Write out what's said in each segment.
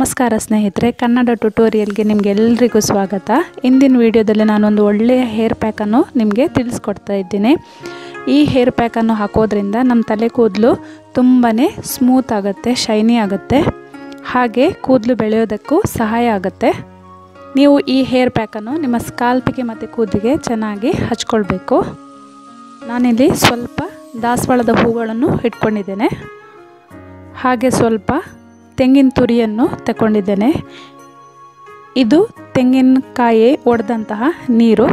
ನಮಸ್ಕಾರ ಸ್ನೇಹಿತರೆ ಕನ್ನಡ ಟ್ಯುಟೋರಿಯಲ್ಗೆ ನಿಮಗೆಲ್ಲರಿಗೂ ಸ್ವಾಗತ ಇಂದಿನ ವಿಡಿಯೋದಲ್ಲಿ ನಾನೊಂದು ಒಳ್ಳೆಯ ಹೇರ್ ಪ್ಯಾಕನ್ನು ನಿಮಗೆ ತಿಳಿಸ್ಕೊಡ್ತಾ ಇದ್ದೀನಿ ಈ ಹೇರ್ ಪ್ಯಾಕನ್ನು ಹಾಕೋದ್ರಿಂದ ನಮ್ಮ ತಲೆ ಕೂದಲು ತುಂಬಾ ಸ್ಮೂತ್ ಆಗುತ್ತೆ ಶೈನಿ ಆಗುತ್ತೆ ಹಾಗೆ ಕೂದಲು ಬೆಳೆಯೋದಕ್ಕೂ ಸಹಾಯ ಆಗುತ್ತೆ ನೀವು ಈ ಹೇರ್ ಪ್ಯಾಕನ್ನು ನಿಮ್ಮ ಸ್ಕಾಲ್ಪಿಗೆ ಮತ್ತು ಕೂದಲಿಗೆ ಚೆನ್ನಾಗಿ ಹಚ್ಕೊಳ್ಬೇಕು ನಾನಿಲ್ಲಿ ಸ್ವಲ್ಪ ದಾಸವಾಳದ ಹೂಗಳನ್ನು ಇಟ್ಕೊಂಡಿದ್ದೇನೆ ಹಾಗೆ ಸ್ವಲ್ಪ ತೆಂಗಿನ ತುರಿಯನ್ನು ತಗೊಂಡಿದ್ದೇನೆ ಇದು ತೆಂಗಿನಕಾಯಿ ಒಡೆದಂತಹ ನೀರು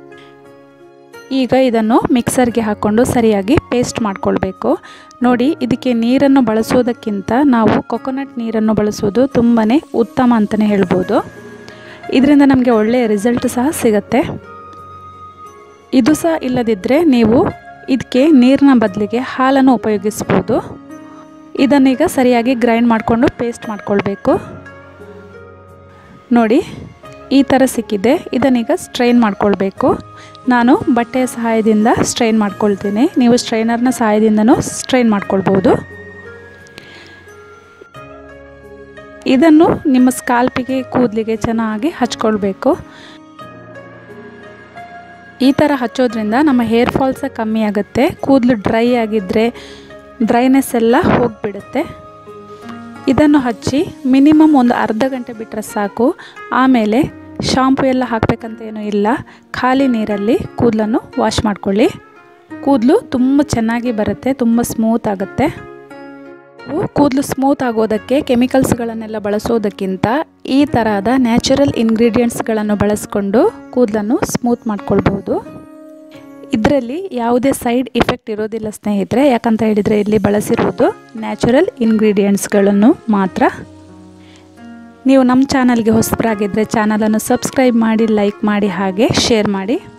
ಈಗ ಇದನ್ನು ಮಿಕ್ಸರ್ಗೆ ಹಾಕ್ಕೊಂಡು ಸರಿಯಾಗಿ ಪೇಸ್ಟ್ ಮಾಡಿಕೊಳ್ಬೇಕು ನೋಡಿ ಇದಕ್ಕೆ ನೀರನ್ನು ಬಳಸೋದಕ್ಕಿಂತ ನಾವು ಕೊಕೊನಟ್ ನೀರನ್ನು ಬಳಸೋದು ತುಂಬಾ ಉತ್ತಮ ಅಂತಲೇ ಹೇಳ್ಬೋದು ಇದರಿಂದ ನಮಗೆ ಒಳ್ಳೆಯ ರಿಸಲ್ಟ್ ಸಹ ಸಿಗುತ್ತೆ ಇದು ಸಹ ಇಲ್ಲದಿದ್ದರೆ ನೀವು ಇದಕ್ಕೆ ನೀರಿನ ಬದಲಿಗೆ ಹಾಲನ್ನು ಉಪಯೋಗಿಸ್ಬೋದು ಇದನ್ನೀಗ ಸರಿಯಾಗಿ ಗ್ರೈಂಡ್ ಮಾಡಿಕೊಂಡು ಪೇಸ್ಟ್ ಮಾಡ್ಕೊಳ್ಬೇಕು ನೋಡಿ ಈ ಥರ ಸಿಕ್ಕಿದೆ ಇದನ್ನೀಗ ಸ್ಟ್ರೈನ್ ಮಾಡ್ಕೊಳ್ಬೇಕು ನಾನು ಬಟ್ಟೆಯ ಸಹಾಯದಿಂದ ಸ್ಟ್ರೈನ್ ಮಾಡ್ಕೊಳ್ತೀನಿ ನೀವು ಸ್ಟ್ರೈನರ್ನ ಸಹಾಯದಿಂದನೂ ಸ್ಟ್ರೈನ್ ಮಾಡ್ಕೊಳ್ಬೋದು ಇದನ್ನು ನಿಮ್ಮ ಸ್ಕಾಲ್ಪಿಗೆ ಕೂದಲಿಗೆ ಚೆನ್ನಾಗಿ ಹಚ್ಕೊಳ್ಬೇಕು ಈ ಥರ ಹಚ್ಚೋದ್ರಿಂದ ನಮ್ಮ ಹೇರ್ ಫಾಲ್ ಸಹ ಕಮ್ಮಿ ಆಗುತ್ತೆ ಕೂದಲು ಡ್ರೈ ಆಗಿದ್ದರೆ ಡ್ರೈನೆಸ್ ಎಲ್ಲ ಹೋಗಿಬಿಡುತ್ತೆ ಇದನ್ನು ಹಚ್ಚಿ ಮಿನಿಮಮ್ ಒಂದು ಅರ್ಧ ಗಂಟೆ ಬಿಟ್ಟರೆ ಸಾಕು ಆಮೇಲೆ ಶಾಂಪು ಎಲ್ಲ ಹಾಕಬೇಕಂತ ಏನೂ ಇಲ್ಲ ಖಾಲಿ ನೀರಲ್ಲಿ ಕೂದಲನ್ನು ವಾಶ್ ಮಾಡ್ಕೊಳ್ಳಿ ಕೂದಲು ತುಂಬ ಚೆನ್ನಾಗಿ ಬರುತ್ತೆ ತುಂಬ ಸ್ಮೂತ್ ಆಗುತ್ತೆ ಕೂದಲು ಸ್ಮೂತ್ ಆಗೋದಕ್ಕೆ ಕೆಮಿಕಲ್ಸ್ಗಳನ್ನೆಲ್ಲ ಬಳಸೋದಕ್ಕಿಂತ ಈ ಥರದ ನ್ಯಾಚುರಲ್ ಇಂಗ್ರೀಡಿಯೆಂಟ್ಸ್ಗಳನ್ನು ಬಳಸ್ಕೊಂಡು ಕೂದಲನ್ನು ಸ್ಮೂತ್ ಮಾಡ್ಕೊಳ್ಬೋದು ಇದರಲ್ಲಿ ಯಾವುದೇ ಸೈಡ್ ಇಫೆಕ್ಟ್ ಇರೋದಿಲ್ಲ ಸ್ನೇಹಿತರೆ ಯಾಕಂತ ಹೇಳಿದರೆ ಇಲ್ಲಿ ಬಳಸಿರುವುದು ನ್ಯಾಚುರಲ್ ಇಂಗ್ರೀಡಿಯೆಂಟ್ಸ್ಗಳನ್ನು ಮಾತ್ರ ನೀವು ನಮ್ಮ ಚಾನಲ್ಗೆ ಹೊಸಬರಾಗಿದ್ದರೆ ಚಾನಲನ್ನು ಸಬ್ಸ್ಕ್ರೈಬ್ ಮಾಡಿ ಲೈಕ್ ಮಾಡಿ ಹಾಗೆ ಶೇರ್ ಮಾಡಿ